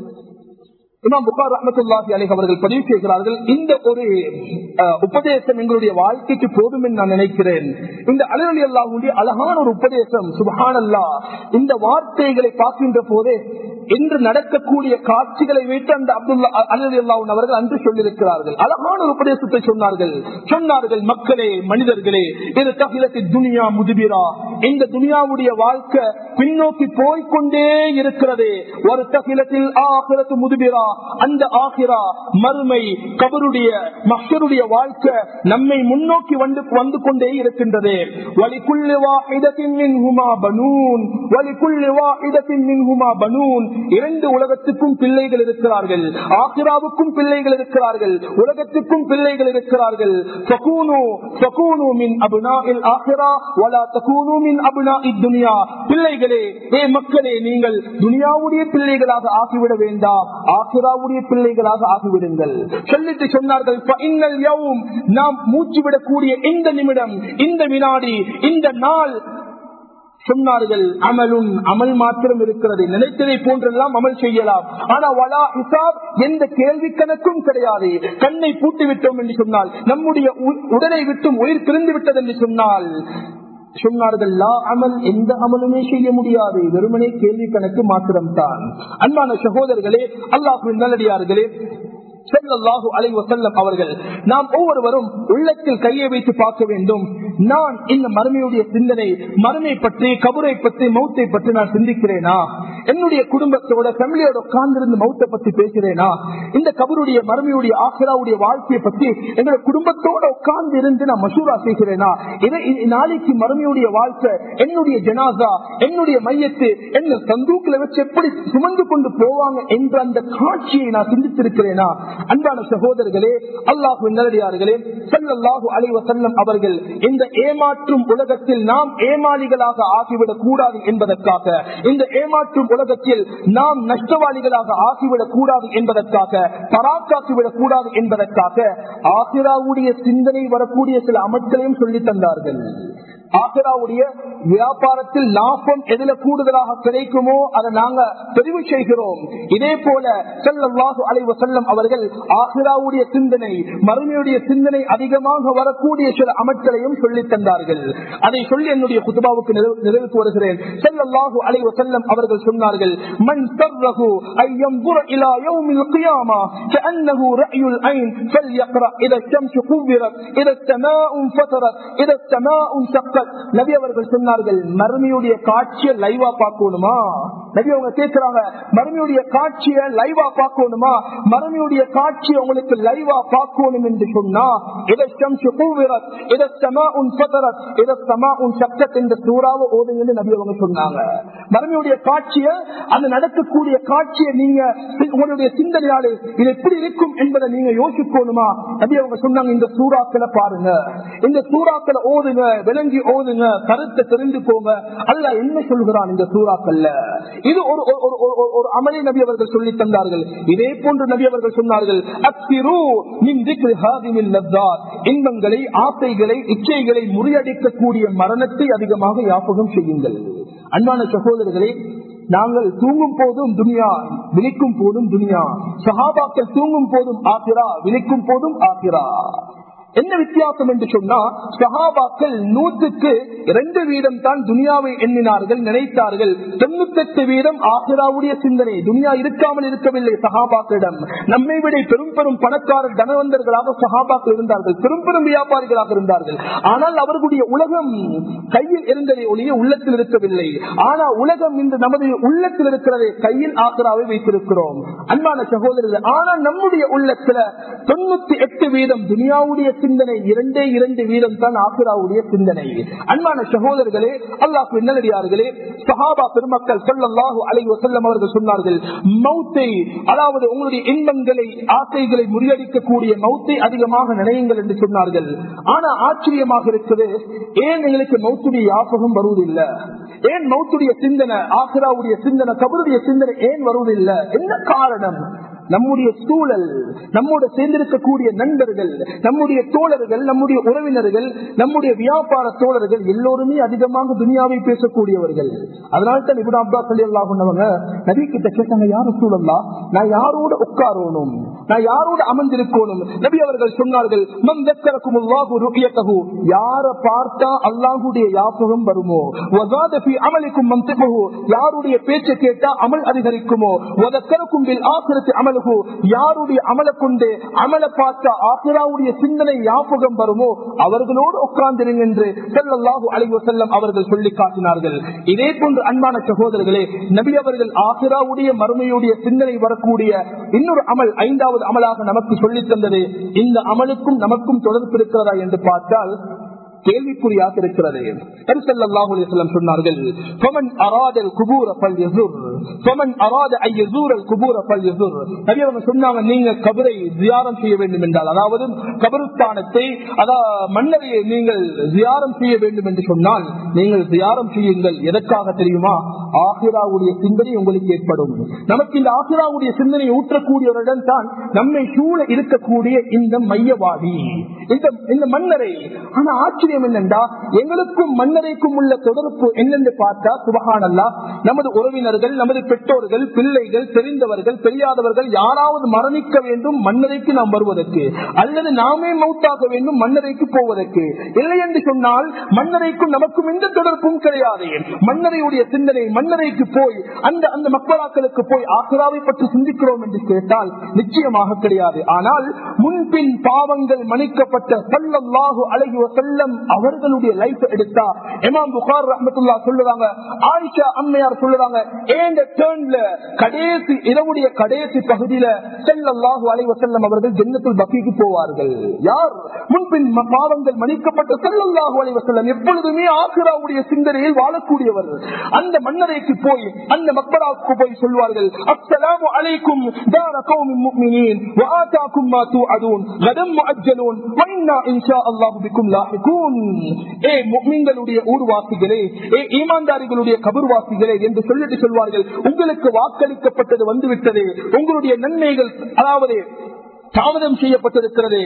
இமாம் புகார் ரஹமத்துல்லாஹி அலி அவர்கள் பதிவு செய்கிறார்கள் இந்த ஒரு உபதேசம் எங்களுடைய வாழ்க்கைக்கு போதும் என்று நான் நினைக்கிறேன் இந்த அலி அல்லாஹுடைய அழகான ஒரு உபதேசம் சுபஹான் அல்லா இந்த வார்த்தைகளை பார்க்கின்ற போதே இன்று நடக்கக்கூடிய காட்சிகளை வைத்து அந்த அப்துல்லா அல்லது அல்லாஹ் அவர்கள் அன்று சொல்லியிருக்கிறார்கள் அழகான ஒரு உபதேசத்தை சொன்னார்கள் சொன்னார்கள் மக்களே மனிதர்களே இது தகிலத்தில் துனியா முதுபிரா இந்த துனியாவுடைய வாழ்க்கை பின்னோக்கி போய்கொண்டே இருக்கிறது ஒரு தகிலத்தில் ஆகிரத்து முதுபிரா அந்த ஆகிரா மறுமை கபருடைய மக்களுடைய வாழ்க்கை நம்மை முன்னோக்கி வந்து வந்து கொண்டே இருக்கின்றது வலிக்குள்ளு வாஹிதத்தின் மின்ஹுமா பனூன் வலிக்குள்ளு வாஹிதத்தின் மின்ஹுமா பனூன் இரண்டு உலகத்துக்கும் பிள்ளைகள் இருக்கிறார்கள் ஆசிராவுக்கும் பிள்ளைகள் இருக்கிறார்கள் உலகத்துக்கும் பிள்ளைகள் இருக்கிறார்கள் ஃபகூனு ஃபகூனு மின் அபுனாஇல் ஆஹிரா வலா தகூனு மின் அபுனாஇத் துனியா பிள்ளைகளே ஏ மக்களே நீங்கள் துனியாவுடைய பிள்ளைகளாக ஆகிவிட வேண்டாம் ஆசிராவுடைய பிள்ளைகளாக ஆகிவிடுங்கள் சொல்லிட்டு சொன்னார்கள் "ஃபஇன்னல் யௌம்", நாம் மூச்சு விடக்கூடிய இந்த நிமிடம் இந்த வினாடி இந்த நாள் சொன்னார்கள் அமலும் அமல் மாத்திரம் இருக்கிறது நினைத்ததை போன்றெல்லாம் அமல் செய்யலாம் ஆனா வலா ஹிசாப் எந்த கேள்வி கணக்கும் கிடையாது கண்ணை பூட்டி விட்டோம் என்று சொன்னால் நம்முடைய உ- உடலை விட்டும் உயிர் பிரிந்து விட்டது என்று சொன்னால் சொன்னார்கள் லா அமல் எந்த அமலுமே செய்ய முடியாது வெறுமனே கேள்வி கணக்கு மாத்திரம்தான் அன்பான சகோதரர்களே அல்லாஹ் நல்லடியார்களே ஸல்லல்லாஹு அலைஹி வஸல்லம் அவர்கள் நாம் ஒவ்வொருவரும் உள்ளத்தில் கையை வைத்து பார்க்க வேண்டும் நான் இந்த மறுமையுடைய சிந்தனை மறுமை பற்றி கபரை பற்றி மௌத்தை பற்றி நான் சிந்திக்கிறேனா என்னுடைய குடும்பத்தோட ஃபேமிலியோட உட்கார்ந்திருந்து மௌத்தை பத்தி பேசுறேனா இந்த கபருடைய மறுமையுடைய ஆசிராவுடைய வாழ்க்கையை பத்தி எங்களுடைய குடும்பத்தோட உட்கார்ந்து இருந்து நான் மசூரா செய்கிறேனா இதை இ- நாளைக்கு மறுமையுடைய வாழ்க்கை என்னுடைய ஜனாசா என்னுடைய மையத்து என்ன சந்தூக்கில வச்சு எப்படி சுமந்து கொண்டு போவாங்க என்ற அந்த காட்சியை நான் சிந்தித்திருக்கிறேனா அன்பான சகோதரர்களே அல்லாஹு நல்லடியார்களே ஸல்லல்லாஹு அலைஹி வஸல்லம் அவர்கள் இந்த ஏமாற்றும் உலகத்தில் நாம் ஏமாளிகளாக ஆகிவிடக் கூடாது என்பதற்காக இந்த ஏமாற்றும் உலகத்தில் நாம் நஷ்டவாளிகளாக ஆகிவிடக் கூடாது என்பதற்காக பராக்காக்கிவிடக் கூடாது என்பதற்காக ஆசிராவுடைய சிந்தனை வரக்கூடிய சில அமல்களையும் சொல்லித் தந்தார்கள் ஆசிராவுடைய வியாபாரத்தில் லாபம் எதுல கூடுதலாக கிடைக்குமோ அதை நாங்க தெரிவு செய்கிறோம் இதே போல செல்லல்லாஹு அலைவ செல்லம் அவர்கள் ஆசிராவுடைய சிந்தனை மறுமையுடைய சிந்தனை அதிகமாக வரக்கூடிய சில அமல்களையும் சொல்லித் தந்தார்கள் அதை சொல்லி என்னுடைய குத்துபாவுக்கு நிறைவு- நிறைவுக்கு வருகிறேன் செல்லல்லாஹு அலைவ செல்லம் அவர்கள் சொன்னார்கள் மண் சர்ரகு ஐயம் புற இலா யௌமில் கியாமா كأنه رأي العين فليقرأ إذا الشمس كبرت إذا السماء انفطرت إذا السماء انشقت நபி அவர்கள் சொன்னார்கள் மறுமையுடைய காட்சியை லைவா பார்க்கணுமா நபி அவங்க கேட்கிறாங்க மறுமையுடைய காட்சியை லைவா பார்க்கணுமா மறுமையுடைய காட்சியை உங்களுக்கு லைவா பார்க்கணும் என்று சொன்னா இதை ஷம்சு கூவிரத் இதை சமா உன் ஃபதரத் இதை சமா உன் சக்கத் என்ற சூறாவை ஓதுங்கன்னு நபி அவங்க சொன்னாங்க மறுமையுடைய காட்சியை அந்த நடக்கக்கூடிய காட்சியை நீங்க உங்களுடைய சிந்தனையாலே இது எப்படி இருக்கும் என்பதை நீங்க யோசிக்கணுமா நபி அவங்க சொன்னாங்க இந்த சூறாக்களை பாருங்க இந்த சூறாக்களை ஓதுங்க விளங்கி ஓதுங்க கருத்தை தெரிந்துக்கோங்க அல்ல என்ன சொல்கிறான் இந்த சூறாக்கள்ல இது ஒரு ஒரு- ஒரு- ஒரு- ஒரு அமலை நபி அவர்கள் சொல்லி தந்தார்கள் இதே போன்று நபி அவர்கள் சொன்னார்கள் அத்திரு மின் திக்ரி ஹாதிமில் லத்தாத். இன்பங்களை ஆசைகளை இச்சைகளை முறியடிக்கக்கூடிய மரணத்தை அதிகமாக யாபகம் செய்யுங்கள் அன்பான சகோதரர்களே நாங்கள் தூங்கும் போதும் துனியா விழிக்கும் போதும் துனியா சஹாபாக்கள் தூங்கும் போதும் ஆசிரா விழிக்கும் போதும் ஆசிரா என்ன வித்தியாசம் என்று சொன்னா சஹாபாக்கள் நூற்றுக்கு இரண்டு வீதம் தான் துனியாவை எண்ணினார்கள் நினைத்தார்கள் தொண்ணூத்தெட்டு வீதம் ஆசிராவுடைய சிந்தனை துனியா இருக்காமல் இருக்கவில்லை சஹாபாக்களிடம் நம்மை விட பெரும் பெரும் பணக்காரர் தனவந்தர்களாக சஹாபாக்கள் இருந்தார்கள் பெரும் பெரும் வியாபாரிகளாக இருந்தார்கள் ஆனால் அவர்களுடைய உலகம் கையில் இருந்ததை ஒழிய உள்ளத்தில் இருக்கவில்லை ஆனா உலகம் இன்று நமது உள்ளத்தில் இருக்கிறதை கையில் ஆசிராவை வைத்திருக்கிறோம் அன்பான சகோதரர்கள் ஆனா நம்முடைய உள்ளத்துல தொண்ணூத்தி எட்டு வீதம் துனியாவுடைய சிந்தனை இரண்டே இரண்டு வீதம் தான் ஆசிராவுடைய சிந்தனை அன்பான சகோதரர்களே அல்லாஹ் நல்லடியார்களே சஹாபா பெருமக்கள் சொல்லல்லாஹு அலைஹி வஸல்லம் அவர்கள் சொன்னார்கள் மௌத்தை அதாவது உங்களுடைய இன்பங்களை ஆசைகளை முறியடிக்கக்கூடிய மௌத்தை அதிகமாக நினையுங்கள் என்று சொன்னார்கள் ஆனா ஆச்சரியமாக இருக்குது ஏன் எங்களுக்கு மௌத்துடைய யாபகம் வருவதில்லை ஏன் மௌத்துடைய சிந்தனை ஆசிராவுடைய சிந்தனை கபருடைய சிந்தனை ஏன் வருவதில்லை என்ன காரணம் நம்முடைய சூழல் நம்மோட சேர்ந்திருக்கக்கூடிய நண்பர்கள் நம்முடைய தோழர்கள் நம்முடைய உறவினர்கள் நம்முடைய வியாபார தோழர்கள் எல்லோருமே அதிகமாக துனியாவை பேசக்கூடியவர்கள் அதனால தான் இப்னு அப்பாஸ் அலி அல்லாஹ் நபி கிட்ட கேட்டாங்க யாரும் சூழல்லா நான் யாரோட உட்காரணும் நான் யாரோடு அமர்ந்திருக்கணும் நபி அவர்கள் சொன்னார்கள் மன் தக்கரக்கும் அல்லாஹு ருபியத்தகு யார பார்த்தா அல்லாஹுடைய யாபகம் வருமோ வஸாத ஃபீ அமலிக்கும் மன்திபஹு யாருடைய பேச்சை கேட்டா அமல் அதிகரிக்குமோ வதக்கரக்கும் பில் ஆখিরাতি அமலுஹு யாருடைய அமல கொண்டு அமல பார்த்தா ஆখিরাவுடைய சிந்தனை யாபகம் வருமோ அவர்களோடு உட்கார்ந்திருங்க என்று ஸல்லல்லாஹு அலைஹி வஸல்லம் அவர்கள் சொல்லி காட்டினார்கள் இதே போன்று அன்பான சகோதரர்களே நபி அவர்கள் ஆசிராவுடைய மறுமையுடைய சிந்தனை வரக்கூடிய இன்னொரு அமல் ஐந்தாவது அமலாக நமக்கு சொல்லித் தந்தது இந்த அமலுக்கும் நமக்கும் தொடர்பு இருக்கிறதா என்று பார்த்தால் கேள்விக்குறியாக இருக்கிறது நபிசல்லாஹு அலைஹி வஸல்லம் சொன்னார்கள் ஃபமன் அராதல் குபூர ஃபல்யஸுர் ஃபமன் அராத ஐ யஸூரல் குபூர ஃபல்யஸுர் நபி அவங்க சொன்னாங்க நீங்க கபரை ஜியாரம் செய்ய வேண்டும் என்றால் அதாவது கபருஸ்தானத்தை அதா மன்னரையை நீங்கள் ஜியாரம் செய்ய வேண்டும் என்று சொன்னால் நீங்கள் ஜியாரம் செய்யுங்கள் எதற்காக தெரியுமா ஆஹிராவுடைய சிந்தனை உங்களுக்கு ஏற்படும் நமக்கு இந்த ஆஹிராவுடைய சிந்தனை ஊற்றக்கூடியவரிடம் தான் நம்மை சூழ இருக்கக்கூடிய இந்த மையவாடி இந்த இந்த மன்னரை ஆனா ஆச்சரியம் என்னென்றா எங்களுக்கும் மன்னரைக்கும் உள்ள தொடர்பு என்னென்று பார்த்தா சுபகானல்லா நமது உறவினர்கள் நமது பெற்றோர்கள் பிள்ளைகள் தெரிந்தவர்கள் தெரியாதவர்கள் யாராவது மரணிக்க வேண்டும் மன்னரைக்கு நாம் வருவதற்கு அல்லது நாமே மௌத்தாக வேண்டும் மன்னரைக்கு போவதற்கு இல்லை என்று சொன்னால் மன்னரைக்கும் நமக்கும் எந்த தொடர்பும் கிடையாது மன்னரையுடைய சிந்தனை மன்னரைக்கு போய் அந்த அந்த மக்களாக்களுக்கு போய் ஆசிராவை பற்றி சிந்திக்கிறோம் என்று கேட்டால் நிச்சயமாக கிடையாது ஆனால் முன்பின் பாவங்கள் மன்னிக்கப்பட்ட சல்லல்லாஹு அலைஹி வஸல்லம் அவர்களுடைய லைஃப் எடுத்தா இமாம் புகார் ரஹ்மத்துல்லாஹ் சொல்லுறாங்க ஆயிஷா அம்மையார் சொல்லுறாங்க ஏண்ட டேர்ன்ல கடைசி இரவுடைய கடைசி பகுதியில சல்லல்லாஹு அலைஹி வஸல்லம் அவர்கள் ஜன்னத்துல் பக்கீக்கு போவார்கள் யார் முன்பின் ம- பாவங்கள் மன்னிக்கப்பட்ட சல்லல்லாஹு அலைஹி வஸல்லம் எப்பொழுதுமே ஆசிராவுடைய சிந்தனையில் வாழக்கூடியவர் அந்த மன்னரைக்கு போய் அந்த மக்களாவுக்கு போய் சொல்வார்கள் அஸ்ஸலாமு அலைக்கும் தார கௌமின் முஃமினீன் வஆதாக்கும் மா துஅதுன் கதம் முஅஜ்ஜலூன் வஇன்னா இன்ஷா அல்லாஹ் பிக்கும் லாஹிகூன் ஏ முஃமின்களுடைய ஊர்வாசிகளே ஏ ஈமான்தாரிகளுடைய கபர்வாசிகளே என்று சொல்லிட்டு சொல்வார்கள் உங்களுக்கு வாக்களிக்கப்பட்டது வந்துவிட்டது உங்களுடைய நன்மைகள் அதாவது தாமதம் செய்யப்பட்டிருக்கிறது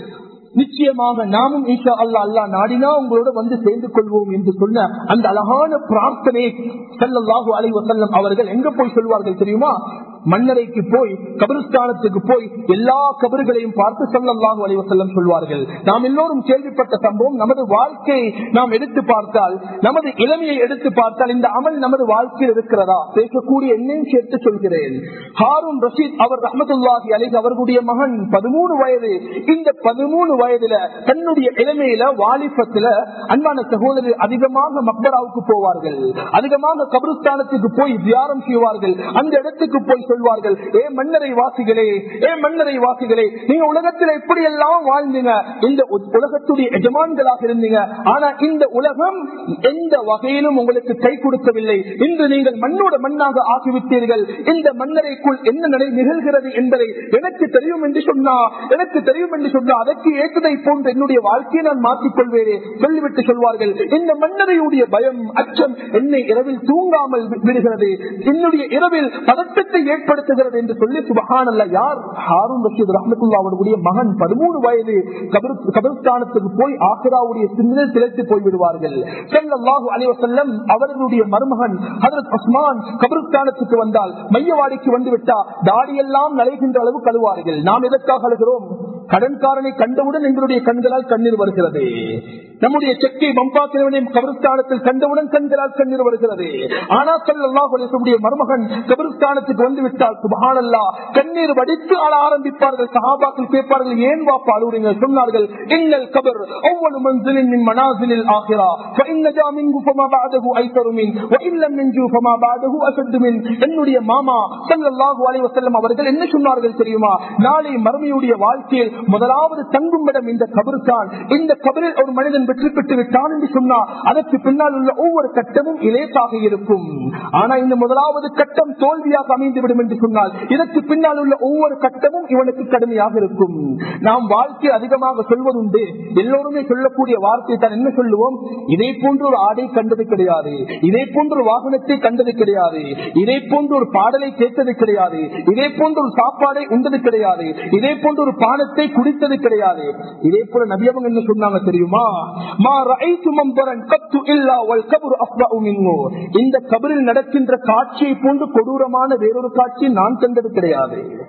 நிச்சயமாக நாமும் ஈஷா அல்லா அல்லா நாடினா உங்களோட வந்து சேர்ந்து கொள்வோம் என்று சொன்ன அந்த அழகான பிரார்த்தனை செல்லல்லாஹு அலை வசல்லம் அவர்கள் எங்க போய் சொல்வார்கள் தெரியுமா மன்னரைக்கு போய் கபிரஸ்தானத்துக்கு போய் எல்லா கபர்களையும் பார்த்து செல்லல்லாஹு அலை வசல்லம் சொல்வார்கள் நாம் எல்லோரும் கேள்விப்பட்ட சம்பவம் நமது வாழ்க்கை நாம் எடுத்து பார்த்தால் நமது இளமையை எடுத்து பார்த்தால் இந்த அமல் நமது வாழ்க்கையில் இருக்கிறதா பேசக்கூடிய என்னையும் சேர்த்து சொல்கிறேன் ஹாரூன் ரஷீத் அவர் ரஹமத்துல்லாஹி அலை அவர்களுடைய மகன் பதிமூணு வயது இந்த பதிமூணு வயதுல தன்னுடைய இளமையில வாலிபத்துல அன்பான சகோதரர் அதிகமாக மக்பராவுக்கு போவார்கள் அதிகமாக கபிரஸ்தானத்துக்கு போய் தியானம் செய்வார்கள் அந்த இடத்துக்கு போய் சொல்வார்கள் ஏ மன்னரை வாசிகளே ஏ மன்னரை வாசிகளே நீங்க உலகத்துல எப்படி எல்லாம் வாழ்ந்தீங்க இந்த உ- உலகத்துடைய எஜமான்களாக இருந்தீங்க ஆனா இந்த உலகம் எந்த வகையிலும் உங்களுக்கு கை கொடுக்கவில்லை இன்று நீங்கள் மண்ணோட மண்ணாக ஆகிவிட்டீர்கள் இந்த மன்னரைக்குள் என்ன நடை நிகழ்கிறது என்பதை எனக்கு தெரியும் என்று சொன்னா எனக்கு தெரியும் என்று சொன்னா அதற்கு ஏற்றதை போன்ற என்னுடைய வாழ்க்கையை நான் மாற்றிக் கொள்வேனே சொல்லிவிட்டு சொல்வார்கள் இந்த மன்னரையுடைய பயம் அச்சம் என்னை இரவில் தூங்காமல் வி- விடுகிறது என்னுடைய இரவில் பதட்டத்தை ஏற்படுத்துகிறது என்று சொல்லி சுபஹானல்ல யார் ஹாரூன் ரஷீத் ரஹமத்துல்லா அவருடைய மகன் பதிமூணு வயது கபர்- கபர்ஸ்தானத்துக்கு போய் ஆசிராவுடைய சிந்தனை திளைத்து போய் விடுவார்கள் ஸல்லல்லாஹு அலைஹி வஸல்லம் அவர்களுடைய மருமகன் ஹஜரத் உஸ்மான் கபர்ஸ்தானத்துக்கு வந்தால் மையவாடிக்கு வந்து விட்டா தாடியெல்லாம் நலைகின்ற அளவு கழுவார்கள் நாம் எதற்காக அழுகிறோம் கடன்காரனை கண்டவுடன் எங்களுடைய கண்களால் கண்ணீர் வருகிறது நம்முடைய செக்கை மம்பாக்கிரவனை கபருஸ்தானத்தில் கண்டவுடன் கண்களால் கண்ணீர் வருகிறது ஆனா சல்லாஹ் அலிசமுடைய மருமகன் கபருஸ்தானத்துக்கு வந்து விட்டால் சுபஹானல்லா கண்ணீர் வடித்து ஆள ஆரம்பிப்பார்கள் சஹாபாக்கள் கேட்பார்கள் ஏன் வாப்பா அழுவுறீங்க சொன்னார்கள் இன்னல் கபர் ஒவ்வொரு மன்சிலின் மின் மனாசிலில் ஆகிறா فإن جاء منه فما بعده أيسر من وإن لم ينجو فما بعده أشد من என்னுடைய மாமா ஸல்லல்லாஹு அலைஹி வஸல்லம் அவர்கள் என்ன சொன்னார்கள் தெரியுமா நாளை மறுமையுடைய வாழ்க்கையில் முதலாவது தங்கும் இடம் இந்த கபர் தான் இந்த கபரில் ஒரு மனிதன் வெற்றி பெற்று விட்டான் என்று சொன்னார் அதற்கு பின்னால் உள்ள ஒவ்வொரு கட்டமும் இலேசாக இருக்கும் ஆனா இந்த முதலாவது கட்டம் தோல்வியாக அமைந்துவிடும் என்று சொன்னால் இதற்கு பின்னால் உள்ள ஒவ்வொரு கட்டமும் இவனுக்கு கடுமையாக இருக்கும் நாம் வாழ்க்கை அதிகமாக சொல்வதுண்டு எல்லோருமே சொல்லக்கூடிய வார்த்தை தான் என்ன சொல்லுவோம் இதே போன்ற ஒரு ஆடை கண்டது கிடையாது இதே போன்ற ஒரு வாகனத்தை கண்டது கிடையாது இதே போன்ற ஒரு பாடலை கேட்டது கிடையாது இதே போன்ற ஒரு சாப்பாடை உண்டது கிடையாது இதே போன்ற ஒரு பானத்தை குடித்தது கிடையாது இதே போல நபியவங்க என்ன சொன்னாங்க தெரியுமா மா ரஐத்து மம்பரன் கத்து இல்லா வல் கபரு அஃப்ரஉ மின்ஹு இந்த கபரில் நடக்கின்ற காட்சியை போன்று கொடூரமான வேறொரு காட்சியை நான் கண்டது கிடையாது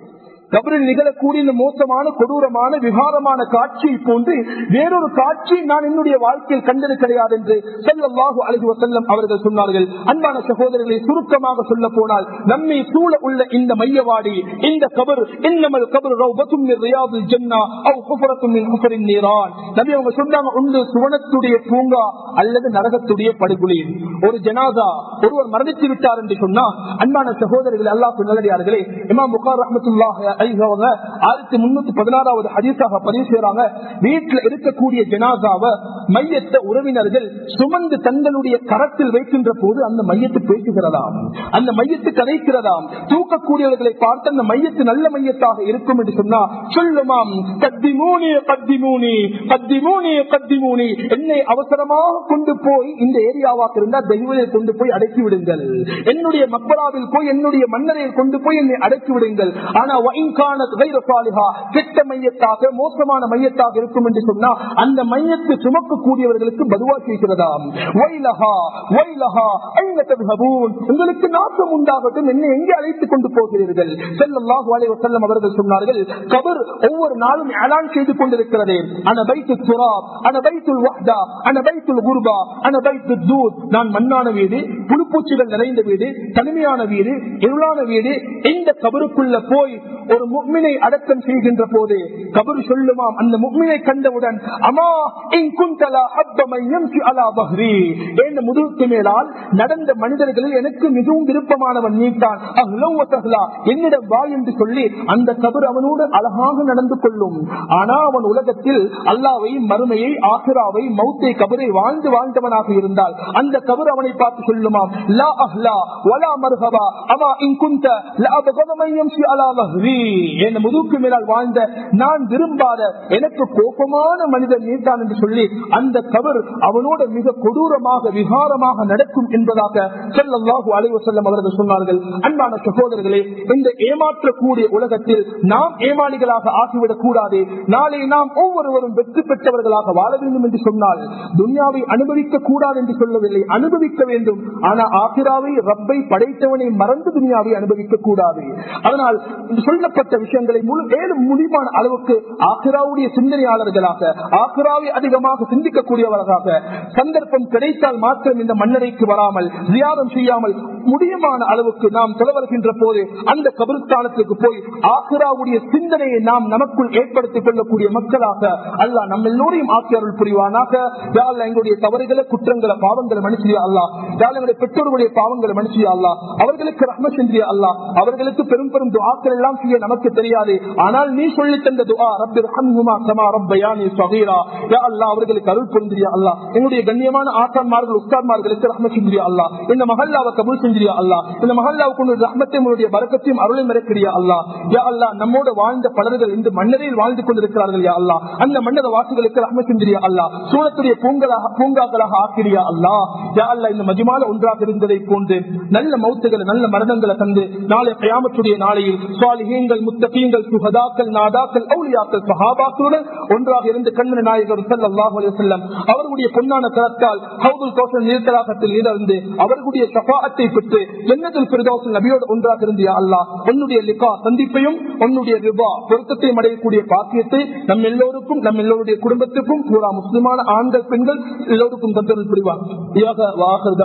கபரில் நிகழக்கூடிய இந்த மோசமான கொடூரமான விகாரமான காட்சியை போன்று வேறொரு காட்சி நான் என்னுடைய வாழ்க்கையில் கண்டது கிடையாது என்று செல்லவாகு அழகு செல்லம் அவர்கள் சொன்னார்கள் அன்பான சகோதரர்களை சுருக்கமாக சொல்ல போனால் நம்மை சூழ உள்ள இந்த மையவாடி இந்த கபர் இன்னமல் கபர் ரௌபத்தும் மின் ரியாதில் ஜன்னா அவ் குஃபரத்தும் மின் குஃபரின் நீரான் நபி அவங்க சொன்னாங்க உண்டு சுவனத்துடைய பூங்கா அல்லது நரகத்துடைய படுகொலி ஒரு ஜனாதா ஒருவர் மரணித்து விட்டார் என்று சொன்னா அன்பான சகோதரர்கள் அல்லாஹ் நல்லடியார்களே இமாம் புகார் ரஹமத்துல்லாஹ் அவங்க ஆயிரத்தி முன்னூத்தி பதினாறாவது ஹதீஸாக பதிவு செய்யறாங்க வீட்டில் இருக்கக்கூடிய ஜனாதாவை மையத்தை உறவினர்கள் சுமந்து தங்களுடைய கரத்தில் வைக்கின்ற போது அந்த மையத்து பேசுகிறதாம் அந்த மையத்து கதைக்கிறதாம் தூக்கக்கூடியவர்களை பார்த்து அந்த மையத்து நல்ல மையத்தாக இருக்கும் என்று சொன்னா சொல்லுமாம் கத்தி மூணி கத்தி மூணி கத்தி மூணி கத்தி மூணி என்னை அவசரமாக கொண்டு போய் இந்த ஏரியாவாக இருந்தா தெய்வத்தை கொண்டு போய் அடக்கி விடுங்கள் என்னுடைய மக்களாவில் போய் என்னுடைய மன்னரையில் கொண்டு போய் என்னை அடக்கி விடுங்கள் ஆனா கெட்ட மையத்தாக மோசமான மையத்தாக இருக்கும் என்று சொன்னா அந்த மையத்தை சுமக்கக்கூடியவர்களுக்கு பதுவா செய்கிறதாம் உங்களுக்கு நாசம் உண்டாகட்டும் என்னை எங்கே அழைத்துக் கொண்டு போகிறீர்கள் செல்லல்லாஹு அலைஹி வஸல்லம் அவர்கள் சொன்னார்கள் கபர் ஒவ்வொரு நாளும் அலான் செய்து கொண்டிருக்கிறது அன பைத்து துராப் அன பைத்துல் வஹ்தா அன பைத்துல் குர்பா அன பைத்து தூத் நான் மண்ணான வீடு புழுப்பூச்சிகள் நிறைந்த வீடு தனிமையான வீடு இருளான வீடு இந்த கபருக்குள்ள போய் ஒரு முக்மினை அடக்கம் செய்கின்ற போது கபரு சொல்லுமாம் அந்த முக்மினை கண்டவுடன் அமா இங்குந்தலா ஹப்ப மையம் அலா பஹ்ரி என் முதுகுக்கு மேலால் நடந்த மனிதர்களில் எனக்கு மிகவும் விருப்பமானவன் நீட்டான் என்னிடம் வா என்று சொல்லி அந்த கபர் அவனோடு அழகாக நடந்து கொள்ளும் ஆனா அவன் உலகத்தில் அல்லாவை மறுமையை ஆசிராவை மௌத்தை கபரை வாழ்ந்து வாழ்ந்தவனாக இருந்தால் அந்த கபர் அவனை பார்த்து சொல்லுமாம் லா அஹ்லா வலா மர்ஹபா அமா இங்குந்த லா பகவமையம் அலா பஹ்ரி என் முதுகுக்கு மேலால் வாழ்ந்த நான் விரும்பாத எனக்கு கோபமான மனிதன் நீட்டான் என்று சொல்லி அந்த கபர் அவனோட மிக கொடூரமாக விகாரமாக நடக்கும் என்பதாக செல்லல்லாஹு அலைவ செல்லம் அவர்கள் சொன்னார்கள் அன்பான சகோதரர்களே இந்த ஏமாற்றக்கூடிய உலகத்தில் நாம் ஏமாளிகளாக ஆகிவிடக் கூடாது நாளை நாம் ஒவ்வொருவரும் வெற்றி பெற்றவர்களாக வாழ வேண்டும் என்று சொன்னால் துன்யாவை அனுபவிக்க கூடாது என்று சொல்லவில்லை அனுபவிக்க வேண்டும் ஆனா ஆசிராவை ரப்பை படைத்தவனை மறந்து துன்யாவை அனுபவிக்க கூடாது அதனால் சொல்லப்பட்ட விஷயங்களை முழு மேலும் முடிவான அளவுக்கு ஆசிராவுடைய சிந்தனையாளர்களாக ஆசிராவை அதிகமாக சிந்திக்கக்கூடியவர்களாக சந்தர்ப்பம் கிடைத்தால் மாத்திரம் இந்த மன்னரைக்கு வராமல் தியானம் செய்யாமல் முடியுமான அளவுக்கு நாம் செலவருகின்ற போது அந்த கபிரஸ்தானத்துக்கு போய் ஆசிராவுடைய சிந்தனையை நாம் நமக்குள் ஏற்படுத்திக் கொள்ளக்கூடிய மக்களாக அல்ல நம்ம எல்லோரையும் ஆக்கியருள் புரிவானாக யாழ் எங்களுடைய தவறுகளை குற்றங்களை பாவங்களை மனுஷியா அல்லா யாழ் எங்களுடைய பெற்றோர்களுடைய பாவங்களை மனுஷியா அல்லா அவர்களுக்கு ரஹ்ம செஞ்சியா அல்லா அவர்களுக்கு பெரும் பெரும் துஆக்கள் எல்லாம் செய்ய நமக்கு தெரியாது ஆனால் நீ சொல்லி தந்த துஆ ரப்பி ரஹம்ஹுமா கமா ரப்பயானி ஸகீரா யா அல்லாஹ் அவர்களுக்கு அருள் புரிந்தியா அல்லாஹ் எங்களுடைய கண்ணியமான ஆசான்மார்கள் உஸ்தாத்மார்களுக்கு ரஹ்ம செஞ்சியா அல்லாஹ் இந்த மஹல்லாவை கபூல் செஞ்சியா அல்லாஹ் இந்த மஹல்லாவுக்கு உன்னுடைய ரஹ்மத்தையும் உன்னுடைய பரக்கத்தையும் அருளையும் இறக்கிறியா அல்லாஹ் யா அல்லாஹ் நம்மோட வாழ்ந்த பலர்கள் இந்த மன்னரையில் வாழ்ந்து கொண்டிருக்கிறார்கள் யா அல்லாஹ் அந்த மன்னர வாசிகளுக்கு ரஹ்ம செஞ்சியா அல்லாஹ் சூழத்துடைய பூங்களாக பூங்காக்களாக ஆக்கிறியா அல்லாஹ் யா அல்லாஹ் இந்த மஜிமால ஒன்றாக இருந்ததை போன்று நல்ல மௌத்துகளை நல்ல மரணங்களை தந்து நாளை கயாமத்துடைய நாளையில் சுவாலிகங்கள் முத்தகீங்கள் சுகதாக்கள் நாதாக்கள் அவுளியாக்கள் சஹாபாக்களுடன் ஒன்றாக இருந்து கண்ணன நாயகர் ஸல்லல்லாஹு அலைஹி வஸல்லம் அவர்களுடைய பொன்னான கரத்தால் ஹவுதுல் கௌசர் நீர்த்தலாகத்தில் இருந்து அவர்களுடைய ஷஃபாஅத்தை பெற்று ஜன்னத்துல் ஃபிர்தௌஸ் நபியோடு ஒன்றாக இருந்து யா அல்லாஹ் உன்னுடைய லிகா சந்திப்பையும் உன்னுடைய ரிபா பொருத்தத்தையும் அடையக்கூடிய பாக்கியத்தை நம் எல்லோருக்கும் நம் எல்லோருடைய குடும்பத்துக்கும் பூரா முஸ்லிமான ஆண்கள் பெண்கள் எல்லோருக்கும் தந்தல் புரிவார்